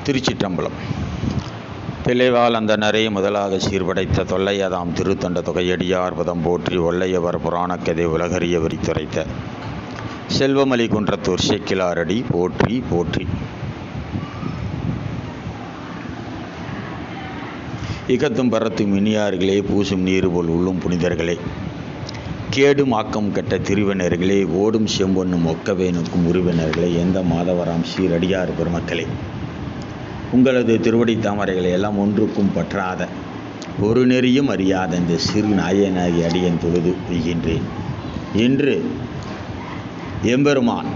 திருச்சிற்றம்பலம் பிள்ளைவாள் அந்த நரே முதலாக சீர்படைத்த தொல்லையதாம் திருத்தொண்ட தொகையடியார் பதம் போற்றி ஒல்லையவர் புராணக்கதை உலகறிய விரித்துரைத்த செல்வமலி குன்றத்தூர் சேக்கிலாரடி போற்றி போற்றி இகத்தும் பரத்தும் இனியார்களே பூசும் நீர் போல் உள்ளும் புனிதர்களே கேடும் ஆக்கம் கெட்ட திருவினர்களே ஓடும் செம்பொன்னும் ஒக்கவே நோக்கும் உறவினர்களே எந்த மாதவராம் சீரடியார் பெருமக்களே உங்களது திருவடி தாமரைகளை எல்லாம் ஒன்றுக்கும் பற்றாத ஒரு நெறியும் அறியாத இந்த சிறு நாயனாகி அடியன் தொழுது பெய்கின்றேன் இன்று எம்பெருமான்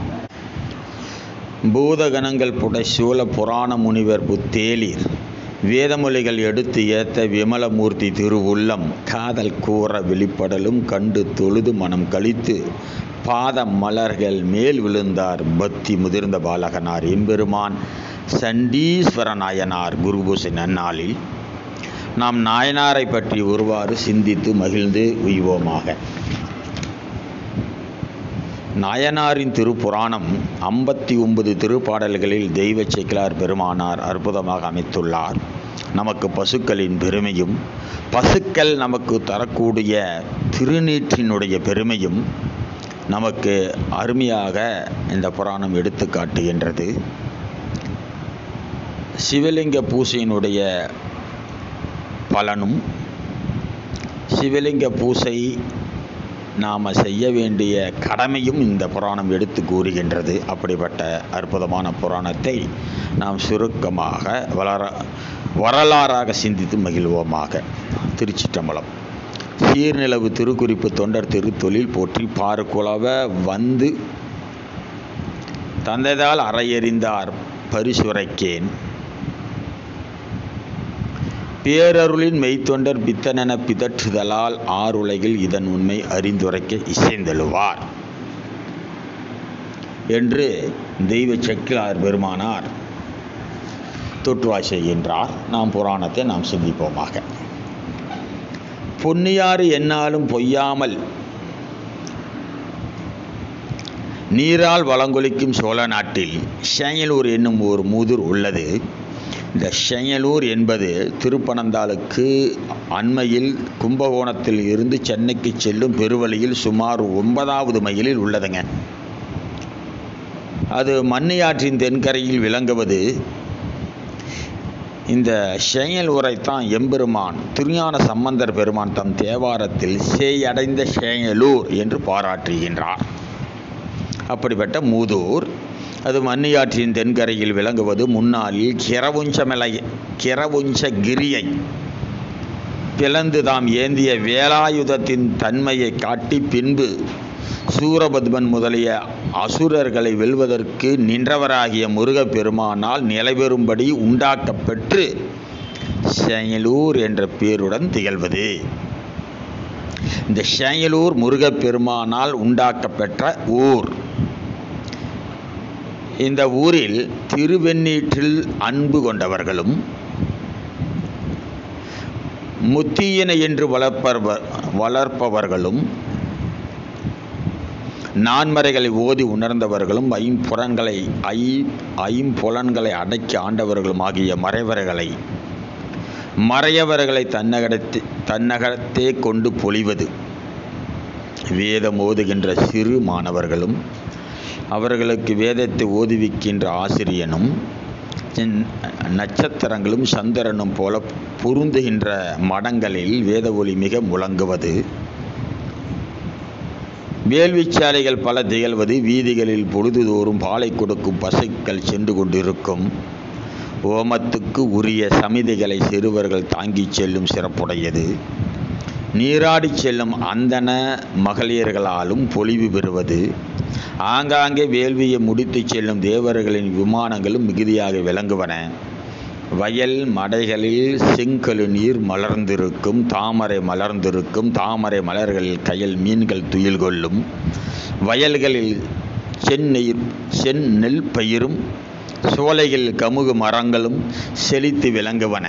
பூதகணங்கள் புடை சூழ புராண முனிவர் புத்தேலீர் வேதமொழிகள் எடுத்து ஏத்த விமலமூர்த்தி திருவுள்ளம் காதல் கூற வெளிப்படலும் கண்டு தொழுது மனம் கழித்து பாத மலர்கள் மேல் விழுந்தார் பக்தி முதிர்ந்த பாலகனார் எம்பெருமான் சண்டீஸ்வர நாயனார் குருபூசை நன்னாளில் நாம் நாயனாரை பற்றி ஒருவாறு சிந்தித்து மகிழ்ந்து உய்வோமாக நாயனாரின் திருப்புராணம் ஐம்பத்தி ஒன்பது திருப்பாடல்களில் தெய்வ சேக்கிலார் பெருமானார் அற்புதமாக அமைத்துள்ளார் நமக்கு பசுக்களின் பெருமையும் பசுக்கள் நமக்கு தரக்கூடிய திருநீற்றினுடைய பெருமையும் நமக்கு அருமையாக இந்த புராணம் எடுத்து காட்டுகின்றது சிவலிங்க பூசையினுடைய பலனும் சிவலிங்க பூசை நாம் செய்ய வேண்டிய கடமையும் இந்த புராணம் எடுத்து கூறுகின்றது அப்படிப்பட்ட அற்புதமான புராணத்தை நாம் சுருக்கமாக வளர வரலாறாக சிந்தித்து மகிழ்வோமாக திருச்சிற்றம்பலம் சீர்நிலவு திருக்குறிப்பு தொண்டர் திருத்தொழில் போற்றி பாருக்குளவ வந்து தந்தைதால் அறையறிந்தார் பரிசுரைக்கேன் பேரருளின் மெய்த்தொண்டர் பித்தனென பிதற்றுதலால் ஆறுலகில் இதன் உண்மை அறிந்துரைக்க இசைந்தெழுவார் என்று தெய்வ செக்கிலார் பெருமானார் தொற்றுவாய் செய்கின்றார் நாம் புராணத்தை நாம் சிந்திப்போமாக பொன்னியாறு என்னாலும் பொய்யாமல் நீரால் வளங்கொலிக்கும் சோழ நாட்டில் சேயலூர் என்னும் ஒரு மூதூர் உள்ளது இந்த ஷெயலூர் என்பது திருப்பனந்தாளுக்கு அண்மையில் கும்பகோணத்தில் இருந்து சென்னைக்கு செல்லும் பெருவழியில் சுமார் ஒன்பதாவது மைலில் உள்ளதுங்க அது மண்ணியாற்றின் தென்கரையில் விளங்குவது இந்த ஷெயலூரைத்தான் எம்பெருமான் திருஞான சம்பந்தர் பெருமான் தம் தேவாரத்தில் சேயடைந்த ஷெயலூர் என்று பாராட்டுகின்றார் அப்படிப்பட்ட மூதூர் அது மன்னியாற்றின் தென்கரையில் விளங்குவது முன்னாளில் கிரவுஞ்சமலை கிரவுஞ்சகிரியை பிளந்து தாம் ஏந்திய வேலாயுதத்தின் தன்மையை காட்டி பின்பு சூரபத்மன் முதலிய அசுரர்களை வெல்வதற்கு நின்றவராகிய முருகப்பெருமானால் நிலைபெறும்படி உண்டாக்கப்பெற்று செயலூர் என்ற பேருடன் திகழ்வது இந்த செயலூர் முருகப்பெருமானால் உண்டாக்கப்பெற்ற ஊர் இந்த ஊரில் திருவெண்ணீற்றில் அன்பு கொண்டவர்களும் முத்தியினை என்று வளர்ப்பவர் வளர்ப்பவர்களும் நான்மறைகளை ஓதி உணர்ந்தவர்களும் ஐம்புலன்களை ஐ ஐம்புலன்களை அடக்கி ஆண்டவர்களும் ஆகிய மறைவர்களை மறையவர்களை தன்னகடத்தே தன்னகத்தே கொண்டு பொழிவது வேதம் ஓதுகின்ற சிறு மாணவர்களும் அவர்களுக்கு வேதத்தை ஓதுவிக்கின்ற ஆசிரியனும் நட்சத்திரங்களும் சந்திரனும் போல பொருந்துகின்ற மடங்களில் வேத ஒளி மிக முழங்குவது வேள்விச்சாலைகள் பல திகழ்வது வீதிகளில் பொழுதுதோறும் பாலை கொடுக்கும் பசுக்கள் சென்று கொண்டிருக்கும் ஓமத்துக்கு உரிய சமிதிகளை சிறுவர்கள் தாங்கிச் செல்லும் சிறப்புடையது நீராடி செல்லும் அந்தன மகளிர்களாலும் பொலிவு பெறுவது ஆங்காங்கே வேள்வியை முடித்து செல்லும் தேவர்களின் விமானங்களும் மிகுதியாக விளங்குவன வயல் மடைகளில் செங்கழு நீர் மலர்ந்திருக்கும் தாமரை மலர்ந்திருக்கும் தாமரை மலர்களில் கயல் மீன்கள் துயில் கொள்ளும் வயல்களில் செந்நெய் செந்நெல் பயிரும் சோலைகளில் கமுகு மரங்களும் செழித்து விளங்குவன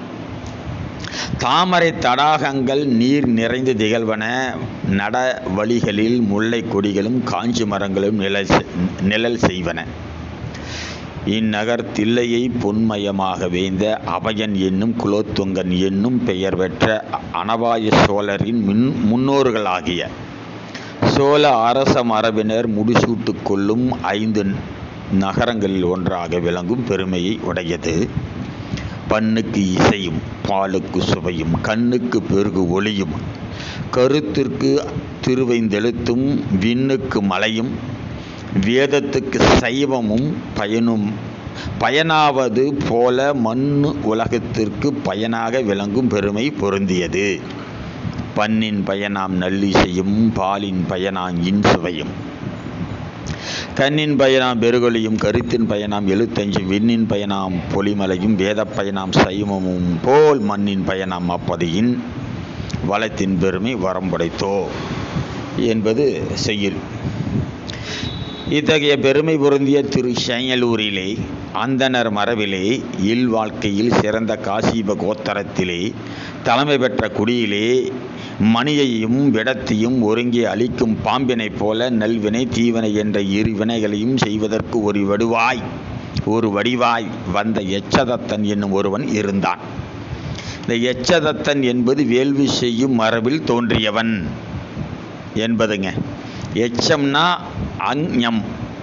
தாமரை தடாகங்கள் நீர் நிறைந்து திகழ்வன நட வழிகளில் முல்லை கொடிகளும் காஞ்சி மரங்களும் நிழல் செ- நிழல் செய்வன இந்நகர் தில்லையை பொன்மயமாக வேய்ந்த அபயன் என்னும் குலோத்துங்கன் என்னும் பெயர் பெற்ற அனபாய சோழரின் மின் முன்னோர்களாகிய சோழ அரச மரபினர் முடிசூட்டுக் கொள்ளும் ஐந்து நகரங்களில் ஒன்றாக விளங்கும் பெருமையை உடையது பண்ணுக்கு இசையும் பாலுக்கு சுவையும் கண்ணுக்கு பெருகு ஒளியும் கருத்திற்கு திருவைந்தெழுத்தும் விண்ணுக்கு மலையும் வேதத்துக்கு சைவமும் பயனும் பயனாவது போல மண் உலகத்திற்கு பயனாக விளங்கும் பெருமை பொருந்தியது பண்ணின் பயனாம் நல்லிசையும் பாலின் பயனாம் இன்சுவையும் கண்ணின் பயனாம் பெருகொலியும் கருத்தின் பயனாம் எழுத்தஞ்சும் விண்ணின் பயனாம் பொலிமலையும் வேதப் பயனாம் சைவமும் போல் மண்ணின் பயனாம் அப்பதியின் வளத்தின் பெருமை வரம்படைத்தோ என்பது செய்யுள் இத்தகைய பெருமை பொருந்திய திரு ஷையலூரிலே அந்தனர் மரபிலே இல் வாழ்க்கையில் சிறந்த காசிப கோத்தரத்திலே தலைமை பெற்ற குடியிலே மணியையும் விடத்தையும் ஒருங்கே அளிக்கும் பாம்பினைப் போல நல்வினை தீவினை என்ற இரு வினைகளையும் செய்வதற்கு ஒரு வடுவாய் ஒரு வடிவாய் வந்த எச்சதத்தன் என்னும் ஒருவன் இருந்தான் இந்த எச்சதத்தன் என்பது வேள்வி செய்யும் மரபில் தோன்றியவன் என்பதுங்க எச்சம்னா அஞ்ஞம்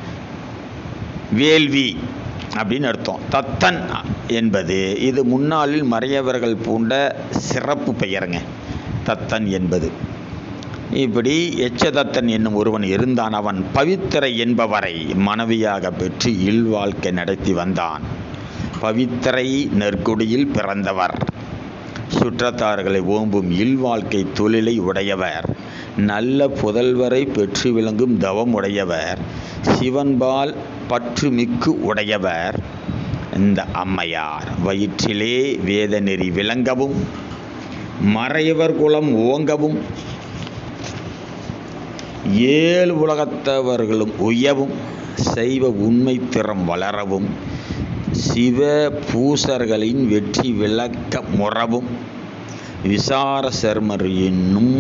வேள்வி அப்படின்னு அர்த்தம் தத்தன் என்பது இது முன்னாளில் மறையவர்கள் பூண்ட சிறப்பு பெயருங்க தத்தன் என்பது இப்படி எச்சதத்தன் என்னும் ஒருவன் இருந்தான் அவன் பவித்திரை என்பவரை மனைவியாக பெற்று இல்வாழ்க்கை நடத்தி வந்தான் பவித்திரை நெற்குடியில் பிறந்தவர் சுற்றத்தார்களை ஓம்பும் இல்வாழ்க்கை தொழிலை உடையவர் நல்ல புதல்வரை பெற்று விளங்கும் தவம் உடையவர் சிவன்பால் பற்று மிக்கு உடையவர் இந்த அம்மையார் வயிற்றிலே வேத நெறி விளங்கவும் மறையவர் குலம் ஓங்கவும் ஏழு உலகத்தவர்களும் உயவும் செய்வ உண்மை திறம் வளரவும் சிவ பூசர்களின் வெற்றி விளக்க முறவும் விசார சர்மர் என்னும்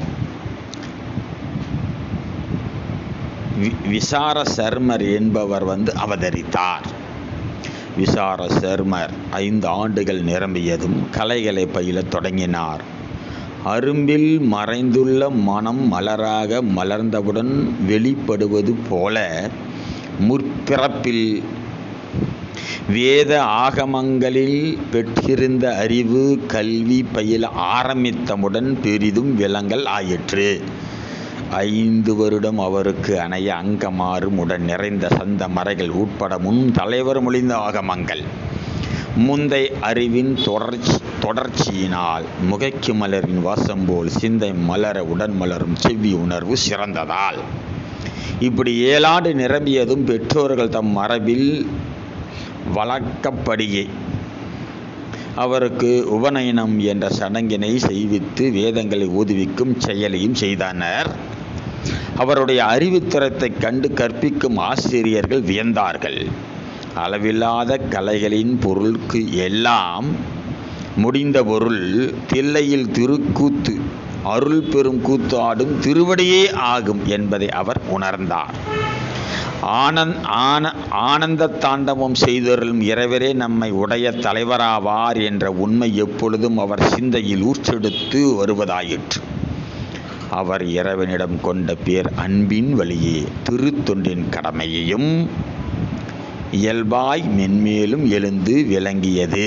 விசார சர்மர் என்பவர் வந்து அவதரித்தார் விசார சர்மர் ஐந்து ஆண்டுகள் நிரம்பியதும் கலைகளை பயிலத் தொடங்கினார் அரும்பில் மறைந்துள்ள மனம் மலராக மலர்ந்தவுடன் வெளிப்படுவது போல முற்பிறப்பில் வேத ஆகமங்களில் பெற்றிருந்த அறிவு கல்வி பயில ஆரம்பித்தமுடன் பெரிதும் விலங்கல் ஆயிற்று ஐந்து வருடம் அவருக்கு அணைய அங்கமாறும் உடன் நிறைந்த சந்த மறைகள் உட்பட முன் தலைவர் மொழிந்த ஆகமங்கள் முந்தை அறிவின் தொடர்ச்சி தொடர்ச்சியினால் முகைக்கு மலரின் வாசம் போல் சிந்தை மலர உடன் மலரும் செவ்வி உணர்வு சிறந்ததால் இப்படி ஏழாண்டு நிரம்பியதும் பெற்றோர்கள் தம் மரபில் வழக்கப்படியே அவருக்கு உபநயனம் என்ற சடங்கினை செய்வித்து வேதங்களை ஊதுவிக்கும் செயலையும் செய்தனர் அவருடைய அறிவுத்திறத்தைக் கண்டு கற்பிக்கும் ஆசிரியர்கள் வியந்தார்கள் அளவில்லாத கலைகளின் பொருளுக்கு எல்லாம் முடிந்த பொருள் தில்லையில் திருக்கூத்து அருள் பெரும் கூத்து ஆடும் திருவடியே ஆகும் என்பதை அவர் உணர்ந்தார் ஆனந்த் ஆன ஆனந்த தாண்டவம் செய்தருளும் இறைவரே நம்மை உடைய தலைவராவார் என்ற உண்மை எப்பொழுதும் அவர் சிந்தையில் ஊற்றெடுத்து வருவதாயிற்று அவர் இறைவனிடம் கொண்ட பேர் அன்பின் வழியே திருத்தொண்டின் கடமையையும் இயல்பாய் மென்மேலும் எழுந்து விளங்கியது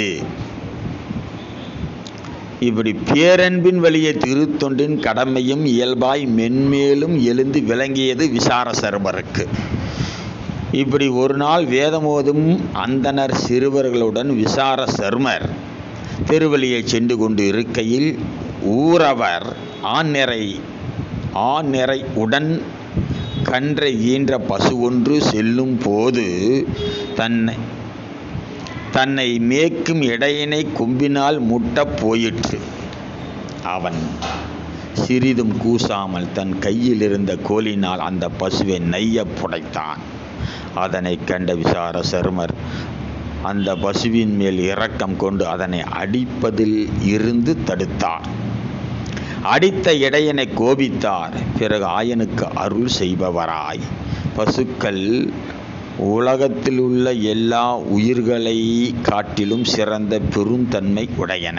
இப்படி பேரன்பின் வழியே திருத்தொண்டின் கடமையும் இயல்பாய் மென்மேலும் எழுந்து விளங்கியது விசார சர்மருக்கு இப்படி ஒரு நாள் வேதமோதும் அந்தனர் சிறுவர்களுடன் விசார சர்மர் திருவழியை சென்று கொண்டு இருக்கையில் ஊரவர் ஆண்நிறை ஆண்நிறை உடன் கன்றை ஈன்ற பசு ஒன்று செல்லும் போது தன்னை தன்னை மேய்க்கும் இடையினை கொம்பினால் முட்டப் போயிற்று அவன் சிறிதும் கூசாமல் தன் கையில் இருந்த கோலினால் அந்த பசுவை நெய்ய புடைத்தான் அதனைக் கண்ட விசார சருமர் அந்த பசுவின் மேல் இரக்கம் கொண்டு அதனை அடிப்பதில் இருந்து தடுத்தார் அடித்த இடையனை கோபித்தார் பிறகு ஆயனுக்கு அருள் செய்பவராய் பசுக்கள் உலகத்தில் உள்ள எல்லா உயிர்களை காட்டிலும் சிறந்த பெருந்தன்மை உடையன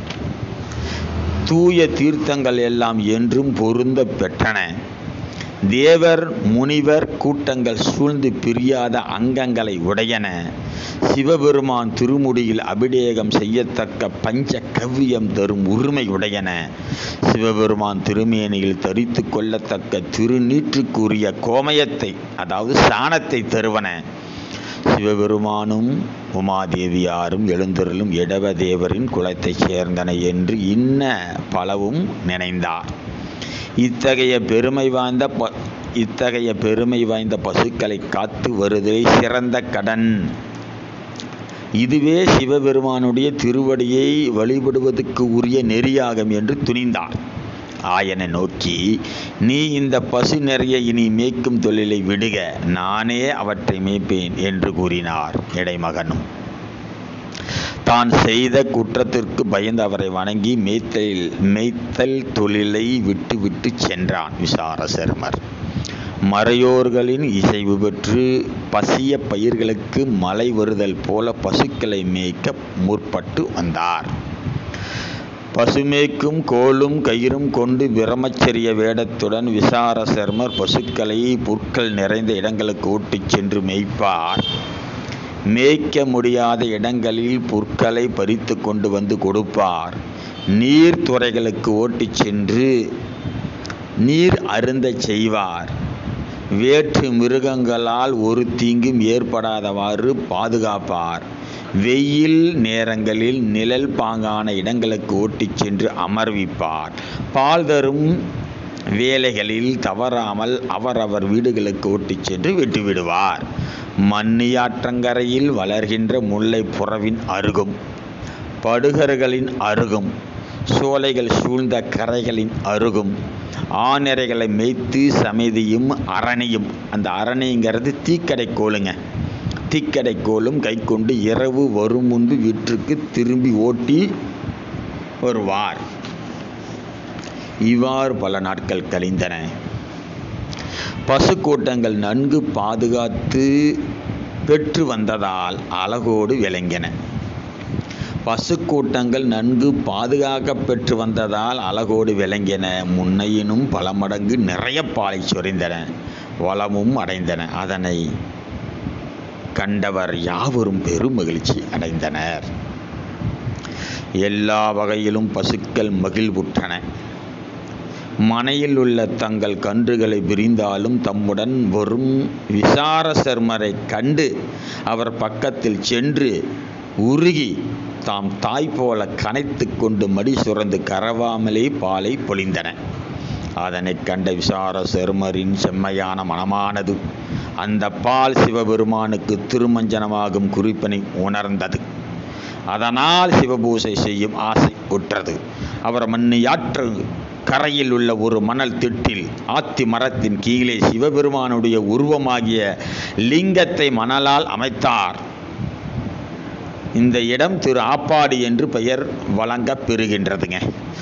தூய தீர்த்தங்கள் எல்லாம் என்றும் பொருந்த பெற்றன தேவர் முனிவர் கூட்டங்கள் சூழ்ந்து பிரியாத அங்கங்களை உடையன சிவபெருமான் திருமுடியில் அபிடேகம் செய்யத்தக்க பஞ்ச கவ்வியம் தரும் உரிமை உடையன சிவபெருமான் திருமேனியில் தரித்து கொள்ளத்தக்க திருநீற்றுக்குரிய கோமயத்தை அதாவது சாணத்தை தருவன சிவபெருமானும் உமாதேவியாரும் எழுந்தருளும் இடவதேவரின் குலத்தைச் சேர்ந்தன என்று இன்ன பலவும் நினைந்தார் இத்தகைய பெருமை வாய்ந்த ப இத்தகைய பெருமை வாய்ந்த பசுக்களை காத்து வருதலை சிறந்த கடன் இதுவே சிவபெருமானுடைய திருவடியை வழிபடுவதற்கு உரிய நெறியாகும் என்று துணிந்தார் ஆயனை நோக்கி நீ இந்த பசு நிறைய இனி மேய்க்கும் தொழிலை விடுக நானே அவற்றை மேய்ப்பேன் என்று கூறினார் இடைமகனும் தான் செய்த குற்றத்திற்கு பயந்து அவரை வணங்கி மேய்த்தல் மேய்த்தல் தொழிலை விட்டு விட்டு சென்றான் விசாரசர்மர் மறையோர்களின் இசைவு பெற்று பசிய பயிர்களுக்கு மழை வருதல் போல பசுக்களை மேய்க்க முற்பட்டு வந்தார் பசுமேய்க்கும் கோலும் கயிறும் கொண்டு பிரம்மச்சரிய வேடத்துடன் விசாரசர்மர் பசுக்களை புற்கள் நிறைந்த இடங்களுக்கு ஓட்டிச் சென்று மேய்ப்பார் மேய்க்க முடியாத இடங்களில் புற்களை பறித்து கொண்டு வந்து கொடுப்பார் நீர்த்துறைகளுக்கு ஓட்டிச் சென்று நீர் அருந்தச் செய்வார் வேற்று மிருகங்களால் ஒரு தீங்கும் ஏற்படாதவாறு பாதுகாப்பார் வெயில் நேரங்களில் நிழல் பாங்கான இடங்களுக்கு ஓட்டிச் சென்று அமர்விப்பார் பால் தரும் வேலைகளில் தவறாமல் அவரவர் வீடுகளுக்கு ஓட்டிச் சென்று விட்டுவிடுவார் மண்ணியாற்றங்கரையில் வளர்கின்ற முல்லை புறவின் அருகும் படுகர்களின் அருகும் சோலைகள் சூழ்ந்த கரைகளின் அருகும் ஆநிறைகளை மேய்த்து சமைதியும் அரணியும் அந்த அரணிங்கிறது தீக்கடை கோலுங்க தீக்கடை கோலும் கை கொண்டு இரவு வரும் முன்பு வீட்டிற்கு திரும்பி ஓட்டி வருவார் இவ்வாறு பல நாட்கள் கழிந்தன பசுக்கூட்டங்கள் நன்கு பாதுகாத்து பெற்று வந்ததால் அழகோடு விளங்கின பசுக்கூட்டங்கள் நன்கு பாதுகாக்க பெற்று வந்ததால் அழகோடு விளங்கின முன்னையினும் பல மடங்கு நிறைய பாலை சொரிந்தன வளமும் அடைந்தன அதனை கண்டவர் யாவரும் பெரும் மகிழ்ச்சி அடைந்தனர் எல்லா வகையிலும் பசுக்கள் மகிழ்வுற்றன மனையில் உள்ள தங்கள் கன்றுகளை விரிந்தாலும் தம்முடன் வரும் விசார சர்மரை கண்டு அவர் பக்கத்தில் சென்று உருகி தாம் தாய் போல கனைத்து கொண்டு மடி சுரந்து கரவாமலே பாலை பொழிந்தன அதனைக் கண்ட விசார செருமரின் செம்மையான மனமானது அந்த பால் சிவபெருமானுக்கு திருமஞ்சனமாகும் குறிப்பினை உணர்ந்தது அதனால் சிவபூசை செய்யும் ஆசை உற்றது அவர் மண்ணியாற்று கரையில் உள்ள ஒரு மணல் திட்டில் ஆத்தி மரத்தின் கீழே சிவபெருமானுடைய உருவமாகிய லிங்கத்தை மணலால் அமைத்தார் இந்த இடம் திரு ஆப்பாடி என்று பெயர் வழங்கப் பெறுகின்றதுங்க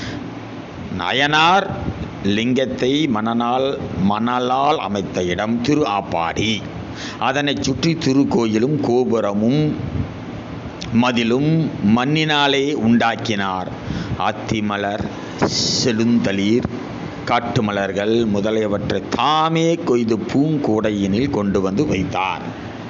நயனார் லிங்கத்தை மணனால் மணலால் அமைத்த இடம் திரு ஆப்பாடி அதனைச் சுற்றி திருக்கோயிலும் கோபுரமும் மதிலும் மண்ணினாலே உண்டாக்கினார் ஆத்திமலர் செழுந்தளிர் காட்டு மலர்கள் முதலியவற்றை தாமே கொய்து பூங்கூடையினில் கொண்டு வந்து வைத்தார்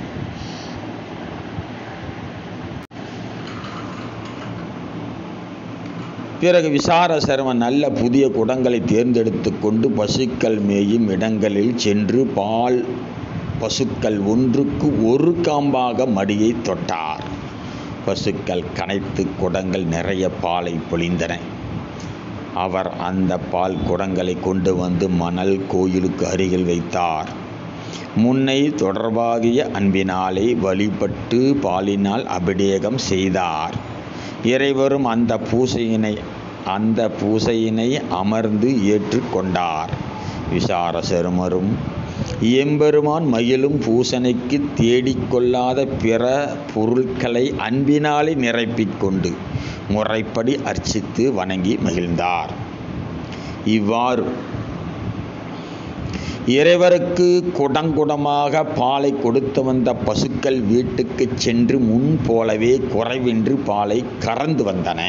பிறகு விசார சர்மன் நல்ல புதிய குடங்களை தேர்ந்தெடுத்து கொண்டு பசுக்கள் மேயும் இடங்களில் சென்று பால் பசுக்கள் ஒன்றுக்கு ஒரு காம்பாக மடியை தொட்டார் பசுக்கள் கனைத்து குடங்கள் நிறைய பாலை பொழிந்தன அவர் அந்த பால் குடங்களை கொண்டு வந்து மணல் கோயிலுக்கு அருகில் வைத்தார் முன்னை தொடர்பாகிய அன்பினாலே வழிபட்டு பாலினால் அபிடேகம் செய்தார் இறைவரும் அந்த பூசையினை அந்த பூசையினை அமர்ந்து ஏற்றுக்கொண்டார் விசார செருமரும் எம்பெருமான் மயிலும் பூசணைக்கு தேடிக்கொள்ளாத பிற பொருட்களை அன்பினாலே நிரப்பிக் கொண்டு முறைப்படி அர்ச்சித்து வணங்கி மகிழ்ந்தார் இவ்வாறு இறைவருக்கு குடங்குடமாக பாலை கொடுத்து வந்த பசுக்கள் வீட்டுக்குச் சென்று முன் போலவே குறைவின்றி பாலை கறந்து வந்தன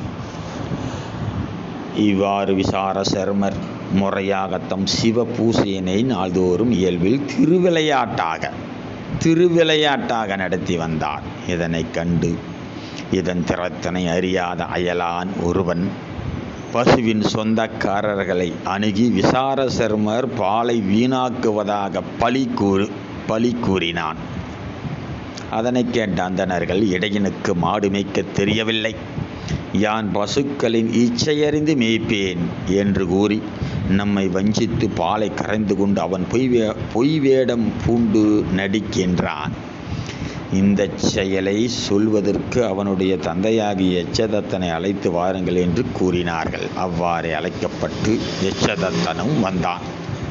இவ்வாறு விசார சர்மர் முறையாக தம் சிவ பூசையினை நாள்தோறும் இயல்பில் திருவிளையாட்டாக திருவிளையாட்டாக நடத்தி வந்தார் இதனைக் கண்டு இதன் திறத்தனை அறியாத அயலான் ஒருவன் பசுவின் சொந்தக்காரர்களை அணுகி விசார சர்மர் பாலை வீணாக்குவதாக பழி கூறு பழி கூறினான் அதனை கேட்ட அந்தணர்கள் இடையனுக்கு மாடு மேய்க்க தெரியவில்லை யான் பசுக்களின் இச்சையறிந்து மேய்ப்பேன் என்று கூறி நம்மை வஞ்சித்து பாலை கரைந்து கொண்டு அவன் பொய் வே பொய் வேடம் பூண்டு நடிக்கின்றான் இந்த செயலை சொல்வதற்கு அவனுடைய தந்தையாகிய எச்சதத்தனை அழைத்து வாருங்கள் என்று கூறினார்கள் அவ்வாறே அழைக்கப்பட்டு எச்சதத்தனும் வந்தான்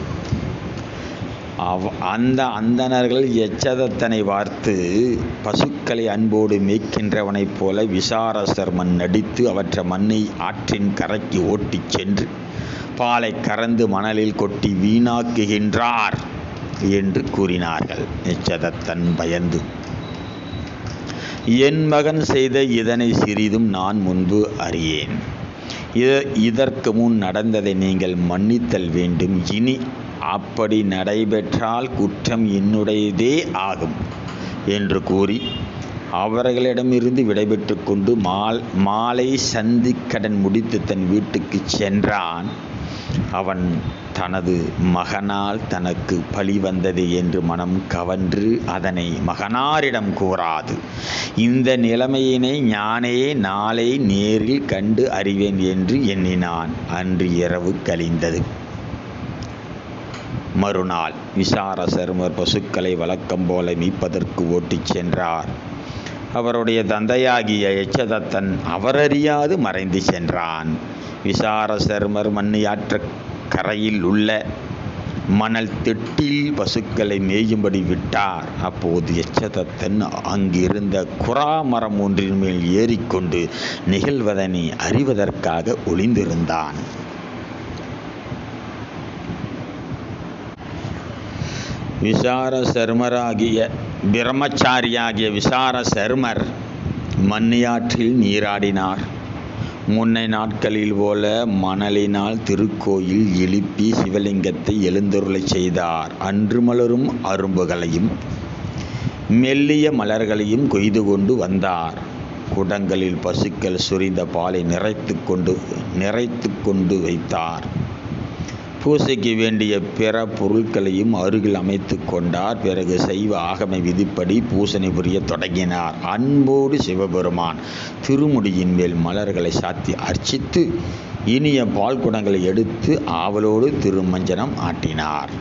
அவ் அந்த அந்தணர்கள் எச்சதத்தனை பார்த்து பசுக்களை அன்போடு மேய்க்கின்றவனைப் போல விசாரசர்மன் நடித்து அவற்றை மண்ணை ஆற்றின் கரைக்கு ஓட்டிச் சென்று பாலை கறந்து மணலில் கொட்டி வீணாக்குகின்றார் என்று கூறினார்கள் எச்சதத்தன் பயந்து என் மகன் செய்த இதனை சிறிதும் நான் முன்பு அறியேன் இத- இதற்கு முன் நடந்ததை நீங்கள் மன்னித்தல் வேண்டும் இனி அப்படி நடைபெற்றால் குற்றம் என்னுடையதே ஆகும் என்று கூறி அவர்களிடமிருந்து விடைபெற்று கொண்டு மால் மாலை சந்தி கடன் முடித்து தன் வீட்டுக்கு சென்றான் அவன் தனது மகனால் தனக்கு பழி வந்தது என்று மனம் கவன்று அதனை மகனாரிடம் கூறாது இந்த நிலைமையினை ஞானே நாளை நேரில் கண்டு அறிவேன் என்று எண்ணினான் அன்று இரவு கழிந்தது மறுநாள் விசார சருமர் பசுக்களை வழக்கம் போல மீட்பதற்கு ஓட்டிச் சென்றார் அவருடைய தந்தையாகிய எச்சதத்தன் அவரறியாது மறைந்து சென்றான் விசார சருமர் மண்ணியாற்ற கரையில் உள்ள மணல் திட்டில் பசுக்களை மேயும்படி விட்டார் அப்போது எச்சதத்தன் அங்கிருந்த குறா மரம் ஒன்றின் மேல் ஏறிக்கொண்டு நிகழ்வதனை அறிவதற்காக ஒளிந்திருந்தான் விசார சர்மராகிய பிரம்மச்சாரியாகிய விசார சர்மர் மண்ணியாற்றில் நீராடினார் முன்னை நாட்களில் போல மணலினால் திருக்கோயில் எழுப்பி சிவலிங்கத்தை எழுந்தருளச் செய்தார் அன்று மலரும் அரும்புகளையும் மெல்லிய மலர்களையும் கொய்து கொண்டு வந்தார் குடங்களில் பசுக்கள் சுரிந்த பாலை நிறைத்து கொண்டு நிறைத்து கொண்டு வைத்தார் பூசைக்கு வேண்டிய பிற பொருட்களையும் அருகில் அமைத்து கொண்டார் பிறகு சைவ ஆகம விதிப்படி பூசனை புரிய தொடங்கினார் அன்போடு சிவபெருமான் திருமுடியின் மேல் மலர்களை சாத்தி அர்ச்சித்து இனிய பால் குடங்களை எடுத்து ஆவலோடு திருமஞ்சனம் ஆட்டினார்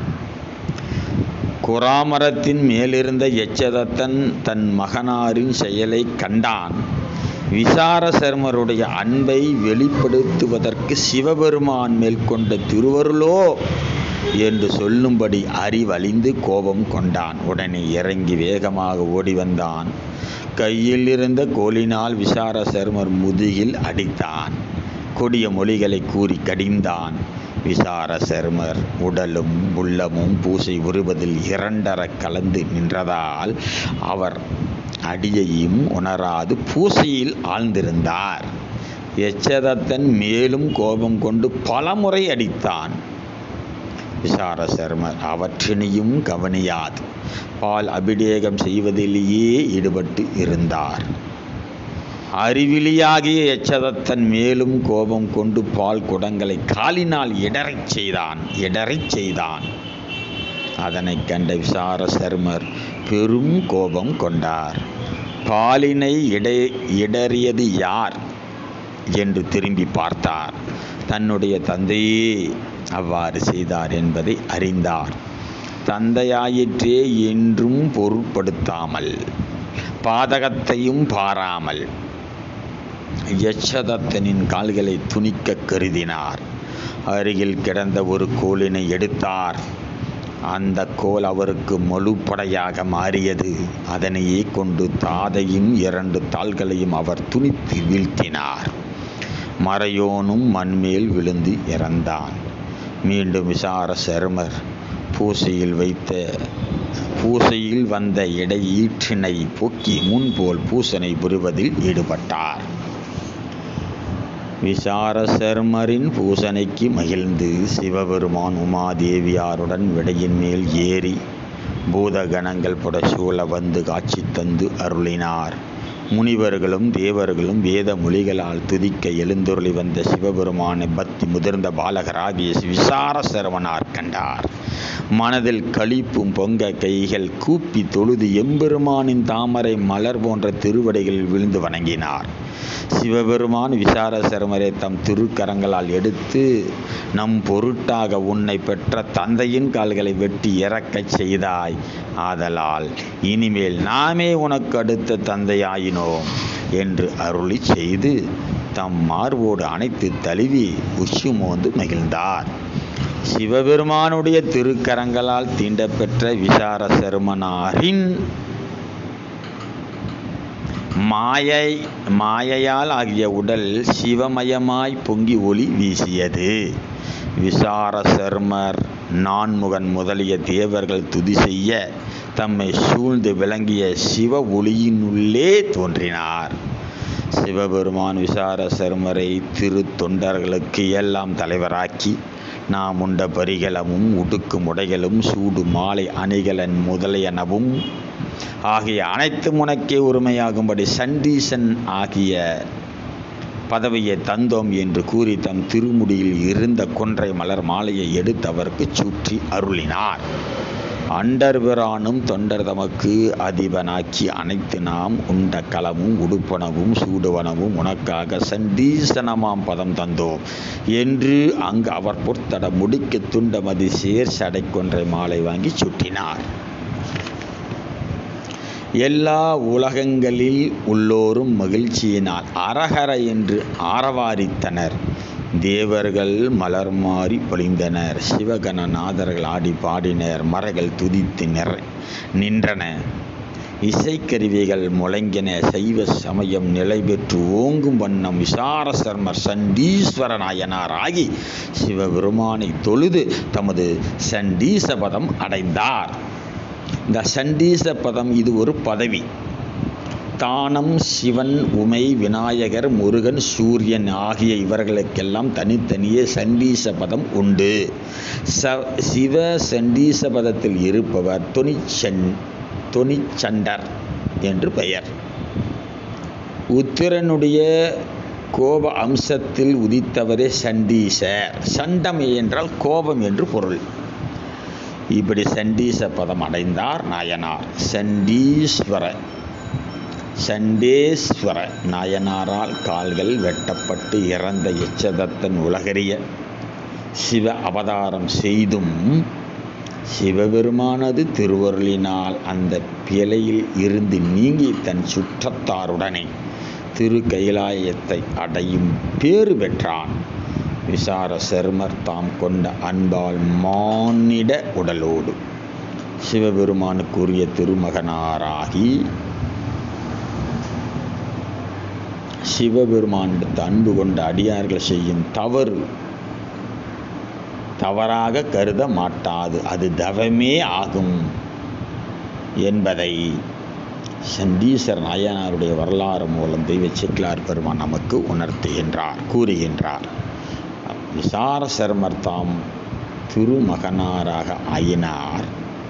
குராமரத்தின் மேலிருந்த எச்சதத்தன் தன் மகனாரின் செயலை கண்டான் விசார சர்மருடைய அன்பை வெளிப்படுத்துவதற்கு சிவபெருமான் மேல் கொண்ட திருவருளோ என்று சொல்லும்படி அறிவழிந்து கோபம் கொண்டான் உடனே இறங்கி வேகமாக ஓடி வந்தான் கையில் இருந்த கோலினால் விசார சர்மர் முதுகில் அடித்தான் கொடிய மொழிகளை கூறி கடிந்தான் விசார சர்மர் உடலும் உள்ளமும் பூசை உருவதில் இரண்டர கலந்து நின்றதால் அவர் அடியையும் உணராது பூசையில் ஆழ்ந்திருந்தார் எச்சதத்தன் மேலும் கோபம் கொண்டு பலமுறை அடித்தான் விசார சர்மர் அவற்றினையும் கவனியாது பால் அபிடேகம் செய்வதிலேயே ஈடுபட்டு இருந்தார் அறிவிலியாகிய எச்சதத்தன் மேலும் கோபம் கொண்டு பால் குடங்களை காலினால் இடறச் செய்தான் இடறச் செய்தான் அதனைக் கண்ட விசார சர்மர் பெரும் கோபம் கொண்டார் பாலினை இடை இடறியது யார் என்று திரும்பி பார்த்தார் தன்னுடைய தந்தையே அவ்வாறு செய்தார் என்பதை அறிந்தார் தந்தையாயிற்றே என்றும் பொருட்படுத்தாமல் பாதகத்தையும் பாராமல் யட்சதத்தனின் கால்களை துணிக்க கருதினார் அருகில் கிடந்த ஒரு கோலினை எடுத்தார் அந்த கோல் அவருக்கு முழுப்படையாக மாறியது அதனையே கொண்டு தாதையும் இரண்டு தாள்களையும் அவர் துணித்து வீழ்த்தினார் மறையோனும் மண்மேல் விழுந்து இறந்தான் மீண்டும் விசார சருமர் பூசையில் வைத்த பூசையில் வந்த இடை ஈற்றினை போக்கி முன்போல் பூசனை புரிவதில் ஈடுபட்டார் விசார சர்மரின் பூசனைக்கு மகிழ்ந்து சிவபெருமான் உமாதேவியாருடன் விடையின் மேல் ஏறி பூதகணங்கள் புடசூழ வந்து காட்சி தந்து அருளினார் முனிவர்களும் தேவர்களும் வேத மொழிகளால் துதிக்க எழுந்தொருளி வந்த சிவபெருமானை பக்தி முதிர்ந்த பாலகராகிய விசார சரவணார் கண்டார் மனதில் களிப்பும் பொங்க கைகள் கூப்பி தொழுது எம்பெருமானின் தாமரை மலர் போன்ற திருவடிகளில் விழுந்து வணங்கினார் சிவபெருமான் விசார சரமரை தம் திருக்கரங்களால் எடுத்து நம் பொருட்டாக உன்னை பெற்ற தந்தையின் கால்களை வெட்டி இறக்கச் செய்தாய் ஆதலால் இனிமேல் நாமே உனக்கு அடுத்த தந்தையாயினோம் என்று அருளி செய்து தம் மார்போடு அணைத்து தழுவி உச்சி மோந்து மகிழ்ந்தார் சிவபெருமானுடைய திருக்கரங்களால் தீண்டப்பெற்ற விசார சருமனாரின் மாயை மாயையால் ஆகிய உடல் சிவமயமாய் பொங்கி ஒளி வீசியது விசார சர்மர் நான்முகன் முதலிய தேவர்கள் துதி செய்ய தம்மை சூழ்ந்து விளங்கிய சிவ ஒளியினுள்ளே தோன்றினார் சிவபெருமான் விசார சர்மரை திரு தொண்டர்களுக்கு எல்லாம் தலைவராக்கி நாம் உண்ட பரிகலமும் உடுக்கும் உடைகளும் சூடு மாலை அணிகலன் முதலியனவும் ஆகிய அனைத்து உனக்கே உரிமையாகும்படி சண்டீசன் ஆகிய பதவியை தந்தோம் என்று கூறி தம் திருமுடியில் இருந்த கொன்றை மலர் மாலையை எடுத்து அவருக்கு சுற்றி அருளினார் அண்டர்பிரானும் தொண்டர் தமக்கு அதிபனாக்கி அனைத்து நாம் உண்ட களமும் உடுப்பனவும் சூடுவனவும் உனக்காக சண்டீசனமாம் பதம் தந்தோம் என்று அங்கு அவர் பொறுத்தட முடிக்கு துண்டமதி சேர் சடை கொன்றை மாலை வாங்கி சுட்டினார் எல்லா உலகங்களில் உள்ளோரும் மகிழ்ச்சியினால் அரஹர என்று ஆரவாரித்தனர் தேவர்கள் மலர் மாறி பொழிந்தனர் சிவகணநாதர்கள் ஆடி பாடினர் மறைகள் துதித்து நிற நின்றன இசைக்கருவிகள் முழங்கின சைவ சமயம் நிலை பெற்று ஓங்கும் வண்ணம் விசார சர்மர் சண்டீஸ்வர நாயனார் ஆகி சிவபெருமானை தொழுது தமது சண்டீச பதம் அடைந்தார் இந்த சண்டீச பதம் இது ஒரு பதவி தானம் சிவன் உமை விநாயகர் முருகன் சூரியன் ஆகிய இவர்களுக்கெல்லாம் தனித்தனியே சண்டீச பதம் உண்டு ச சிவ சண்டீச பதத்தில் இருப்பவர் தொனிச்சன் தொனிச்சண்டர் என்று பெயர் உத்திரனுடைய கோப அம்சத்தில் உதித்தவரே சண்டீசர் சண்டம் என்றால் கோபம் என்று பொருள் இப்படி சண்டீச பதம் அடைந்தார் நாயனார் சண்டீஸ்வர சண்டேஸ்வர நாயனாரால் கால்கள் வெட்டப்பட்டு இறந்த எச்சதத்தன் உலகறிய சிவ அவதாரம் செய்தும் சிவபெருமானது திருவருளினால் அந்த பிழையில் இருந்து நீங்கி தன் சுற்றத்தாருடனே திரு கைலாயத்தை அடையும் பேறு பெற்றான் விசார சருமர் தாம் கொண்ட அன்பால் மானிட உடலோடு சிவபெருமானுக்குரிய திருமகனாராகி சிவபெருமானிடத்து அன்பு கொண்ட அடியார்கள் செய்யும் தவறு தவறாக கருத மாட்டாது அது தவமே ஆகும் என்பதை சண்டீசர் நாயனாருடைய வரலாறு மூலம் தெய்வ செக்கிலார் பெருமான் நமக்கு உணர்த்துகின்றார் கூறுகின்றார் விசார சர்மர் தாம் திருமகனாராக ஆயினார்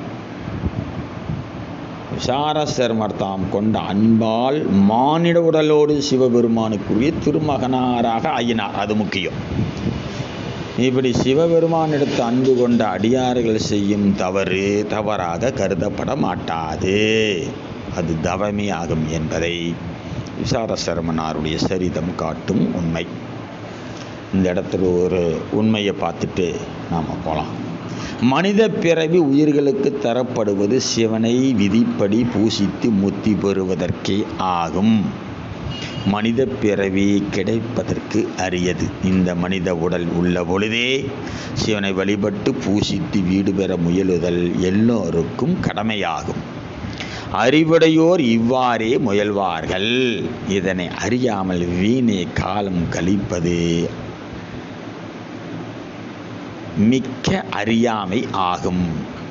விசார சர்மர் தாம் கொண்ட அன்பால் மானிட உடலோடு சிவபெருமானுக்குரிய திருமகனாராக ஆயினார் அது முக்கியம் இப்படி சிவபெருமான் எடுத்து அன்பு கொண்ட அடியார்கள் செய்யும் தவறு தவறாக கருதப்பட மாட்டாது அது தவமே ஆகும் என்பதை விசார சரமனாருடைய சரிதம் காட்டும் உண்மை இந்த இடத்துல ஒரு உண்மையை பார்த்துட்டு நாம் போகலாம் மனித பிறவி உயிர்களுக்கு தரப்படுவது சிவனை விதிப்படி பூசித்து முத்தி பெறுவதற்கே ஆகும் மனித பிறவி கிடைப்பதற்கு அரியது இந்த மனித உடல் உள்ள பொழுதே சிவனை வழிபட்டு பூசித்து வீடு பெற முயலுதல் எல்லோருக்கும் கடமையாகும் அறிவுடையோர் இவ்வாறே முயல்வார்கள் இதனை அறியாமல் வீணே காலம் கழிப்பது மிக்க அறியாமை ஆகும்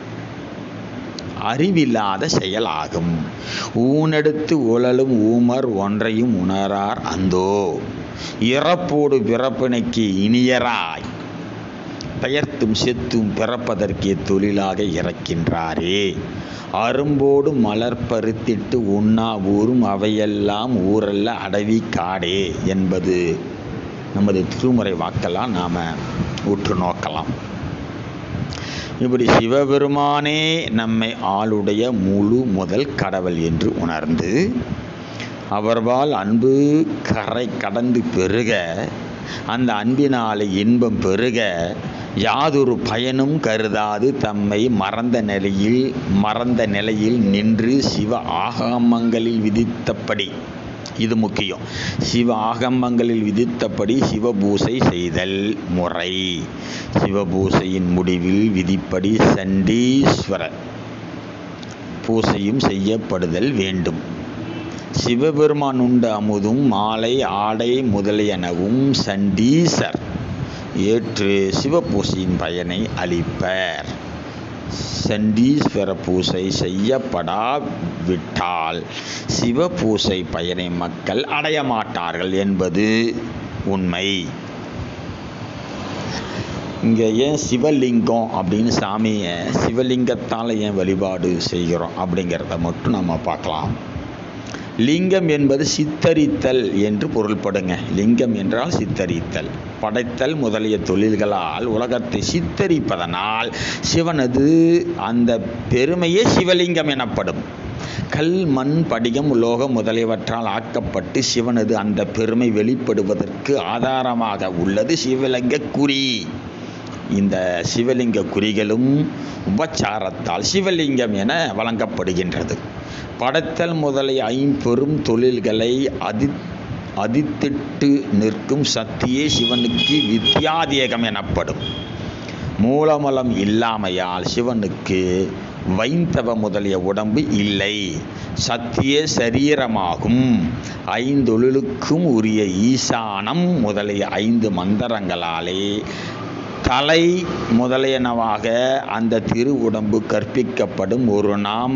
அறிவில்லாத செயலாகும் ஊனெடுத்து உழலும் ஊமர் ஒன்றையும் உணரார் அந்தோ இறப்போடு பிறப்பினைக்கு இனியராய் பெயர்த்தும் செத்தும் பிறப்பதற்கே தொழிலாக இறக்கின்றாரே அரும்போடு மலர் பருத்திட்டு உண்ணா ஊரும் அவையெல்லாம் ஊரல்ல அடவி காடே என்பது நமது திருமுறை வாக்கெல்லாம் நாம் உற்று நோக்கலாம் இப்படி சிவபெருமானே நம்மை ஆளுடைய முழு முதல் கடவுள் என்று உணர்ந்து அவர்வால் அன்பு கரை கடந்து பெருக அந்த அன்பினாலே இன்பம் பெருக யாதொரு பயனும் கருதாது தம்மை மறந்த நிலையில் மறந்த நிலையில் நின்று சிவ ஆகமங்களில் விதித்தபடி இது முக்கியம் சிவ ஆகமங்களில் விதித்தபடி சிவபூசை செய்தல் முறை சிவபூசையின் முடிவில் விதிப்படி சண்டீஸ்வரர் பூசையும் செய்யப்படுதல் வேண்டும் சிவபெருமான் உண்ட அமுதும் மாலை ஆடை முதலியனவும் சண்டீசர் ஏற்று சிவபூசையின் பயனை அளிப்பர் சண்டீஸ்வர பூசை செய்யப்படாவிட்டால் சிவபூசை பயனை மக்கள் அடைய மாட்டார்கள் என்பது உண்மை இங்கே ஏன் சிவலிங்கம் அப்படின்னு சாமியை சிவலிங்கத்தால் ஏன் வழிபாடு செய்கிறோம் அப்படிங்கிறத மட்டும் நம்ம பார்க்கலாம் லிங்கம் என்பது சித்தரித்தல் என்று பொருள்படுங்க லிங்கம் என்றால் சித்தரித்தல் படைத்தல் முதலிய தொழில்களால் உலகத்தை சித்தரிப்பதனால் சிவனது அந்த பெருமையே சிவலிங்கம் எனப்படும் கல் மண் படிகம் உலோகம் முதலியவற்றால் ஆக்கப்பட்டு சிவனது அந்த பெருமை வெளிப்படுவதற்கு ஆதாரமாக உள்ளது சிவலிங்க குறி இந்த சிவலிங்க குறிகளும் உபச்சாரத்தால் சிவலிங்கம் என வழங்கப்படுகின்றது படைத்தல் முதலிய ஐம்பெரும் தொழில்களை அதி அதித்திட்டு நிற்கும் சக்தியே சிவனுக்கு வித்யாதேகம் எனப்படும் மூலமலம் இல்லாமையால் சிவனுக்கு வைந்தவ முதலிய உடம்பு இல்லை சத்திய சரீரமாகும் ஐந்தொழிலுக்கும் உரிய ஈசானம் முதலிய ஐந்து மந்திரங்களாலே தலை முதலியனவாக அந்த திரு உடம்பு கற்பிக்கப்படும் ஒரு நாம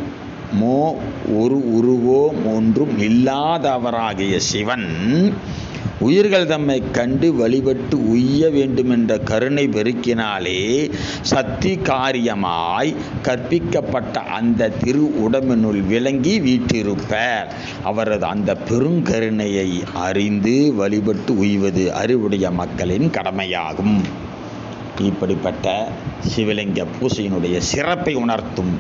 மோ ஒரு உருவோ ஒன்றும் இல்லாதவராகிய சிவன் உயிர்கள் தம்மை கண்டு வழிபட்டு உய்ய வேண்டுமென்ற கருணை பெருக்கினாலே சக்தி காரியமாய் கற்பிக்கப்பட்ட அந்த திரு உடம்பினுள் விளங்கி வீற்றிருப்பர் அவரது அந்த பெருங்கருணையை அறிந்து வழிபட்டு உய்வது அறிவுடைய மக்களின் கடமையாகும் இப்படிப்பட்ட சிவலிங்க பூசையினுடைய சிறப்பை உணர்த்தும்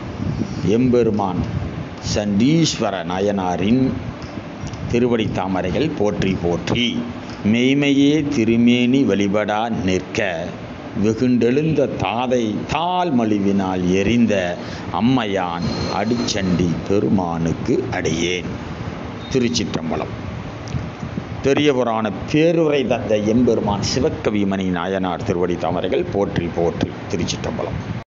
எம்பெருமான் சண்டீஸ்வர நாயனாரின் திருவடி தாமரைகள் போற்றி போற்றி மெய்மையே திருமேனி வழிபடா நிற்க வெகுண்டெழுந்த தாதை தால் மலிவினால் எரிந்த அம்மையான் அடிச்சண்டி பெருமானுக்கு அடியேன் திருச்சிற்றம்பலம் பெரிய புராண பேருரை தந்த எம்பெருமான் சிவக்கவிமணி நாயனார் திருவடி தாமரைகள் போற்றி போற்றி திருச்சிற்றம்பலம்